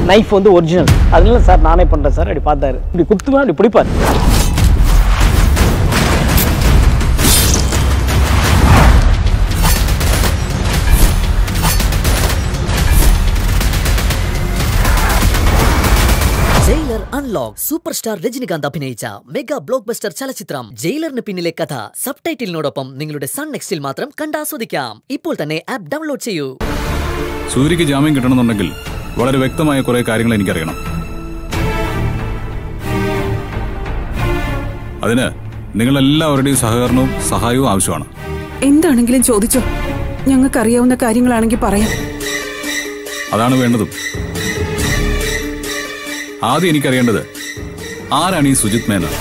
Knife வந்து original அதனால sir நானே பண்ணுறேன் சார் அப்படி பார்த்தாரு இப்படி குத்துவேன் அப்படி பிடிப்பார் Jailer unlock super star Rajinikanth അഭിനയിച്ച മെഗാ ബ്ലോക്ക് ബസ്റ്റർ ചലച്ചിത്രം ജയിലറിന് പിന്നിലെ കഥ സബ് ടൈറ്റിലിനോടൊപ്പം നിങ്ങളുടെ സൺ നെക്സ്റ്റിൽ മാത്രം കണ്ടാസ്വദിക്കാം ഇപ്പോൾ തന്നെ ആപ്പ് ഡൗൺലോഡ് ചെയ്യൂ സൂര്യക്ക് ജാമ്യം കിട്ടണമെന്നുണ്ടെങ്കിൽ വളരെ വ്യക്തമായ കുറെ കാര്യങ്ങൾ എനിക്കറിയണം അതിന് നിങ്ങളെല്ലാവരുടെയും സഹകരണവും സഹായവും ആവശ്യമാണ് എന്താണെങ്കിലും ചോദിച്ചോ ഞങ്ങൾക്കറിയാവുന്ന കാര്യങ്ങളാണെങ്കിൽ പറയാം അതാണ് വേണ്ടതും ആദ്യം എനിക്കറിയേണ്ടത് ആരാണ് ഈ സുജിത് മേനോൻ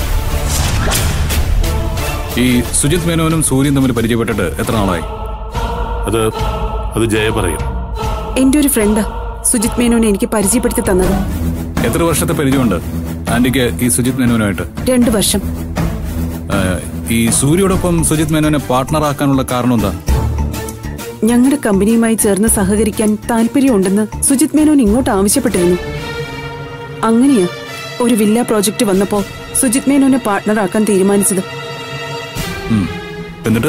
ഈ സുജിത് മേനോനും സൂര്യൻ തമ്മിൽ പരിചയപ്പെട്ടിട്ട് എത്ര നാളായി അത് അത് ജയ പറയും എന്റെ ഒരു ഫ്രണ്ടാ സുജിത് മേനോനെ എനിക്ക് പരിചയപ്പെടുത്തി തന്നത് എത്ര വർഷത്തെ പരിചയമുണ്ട് ആന്റിക്ക് ഈ സുജിത് മേനോനുമായിട്ട് രണ്ടു വർഷം ആ, ഈ സൂര്യയോടൊപ്പം സുജിത് മേനോനെ പാർട്ട്ണറാക്കാനുള്ള കാരണം എന്താ ഞങ്ങളുടെ കമ്പനിയുമായി ചേർന്ന് സഹകരിക്കാൻ താല്പര്യമുണ്ടെന്ന് സുജിത് മേനോൻ ഇങ്ങോട്ട് ആവശ്യപ്പെട്ടിരുന്നു അങ്ങനെയാ ഒരു വില്ല പ്രോജക്റ്റ് വന്നപ്പോ സുജിത് മേനോനെ പാർട്ട്ണറാക്കാൻ തീരുമാനിച്ചത് ഉം. എന്നിട്ട്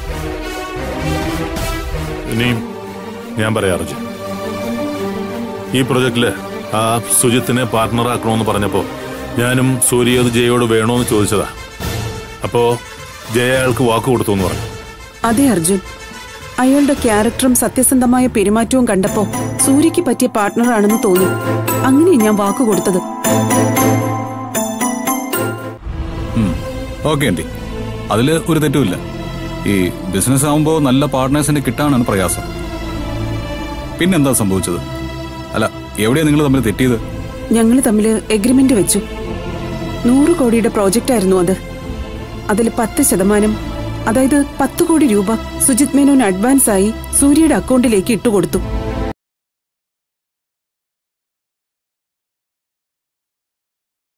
ഇനിയും ഞാൻ പറയാം അർജുൻ ഈ പ്രൊജക്റ്റില് ആ സുജിത്തിനെ പാർട്ട്ണറാക്കണമെന്ന് പറഞ്ഞപ്പോ ഞാനും സൂര്യ അത് ജയയോട് വേണോന്ന് ചോദിച്ചതാ അപ്പോ ജയ അയാൾക്ക് വാക്ക് കൊടുത്തു എന്ന് പറഞ്ഞു അതെ അർജുൻ അയാളുടെ ക്യാരക്ടറും സത്യസന്ധമായ പെരുമാറ്റവും കണ്ടപ്പോ സൂര്യക്ക് പറ്റിയ പാർട്ട്ണറാണെന്ന് തോന്നി അങ്ങനെ ഞാൻ വാക്ക് കൊടുത്തത് ഓക്കെ ആന്റി അതില് ഒരു തെറ്റുമില്ല ഈ ബിസിനസ് ആവുമ്പോൾ നല്ല പാർട്ട്നേഴ്സിനെ കിട്ടാനാണ് പ്രയാസം പിന്നെന്താ സംഭവിച്ചത് അല്ല എവിടെയാ നിങ്ങൾ തമ്മിൽ തെറ്റിയത് ഞങ്ങൾ തമ്മിൽ എഗ്രിമെന്റ് വെച്ചു നൂറ് കോടിയുടെ പ്രോജക്റ്റ് ആയിരുന്നു അത് അതിൽ പത്ത് ശതമാനം അതായത് പത്ത് കോടി രൂപ സുജിത് മേനോൻ അഡ്വാൻസ് ആയി സൂര്യയുടെ അക്കൗണ്ടിലേക്ക് ഇട്ടുകൊടുത്തു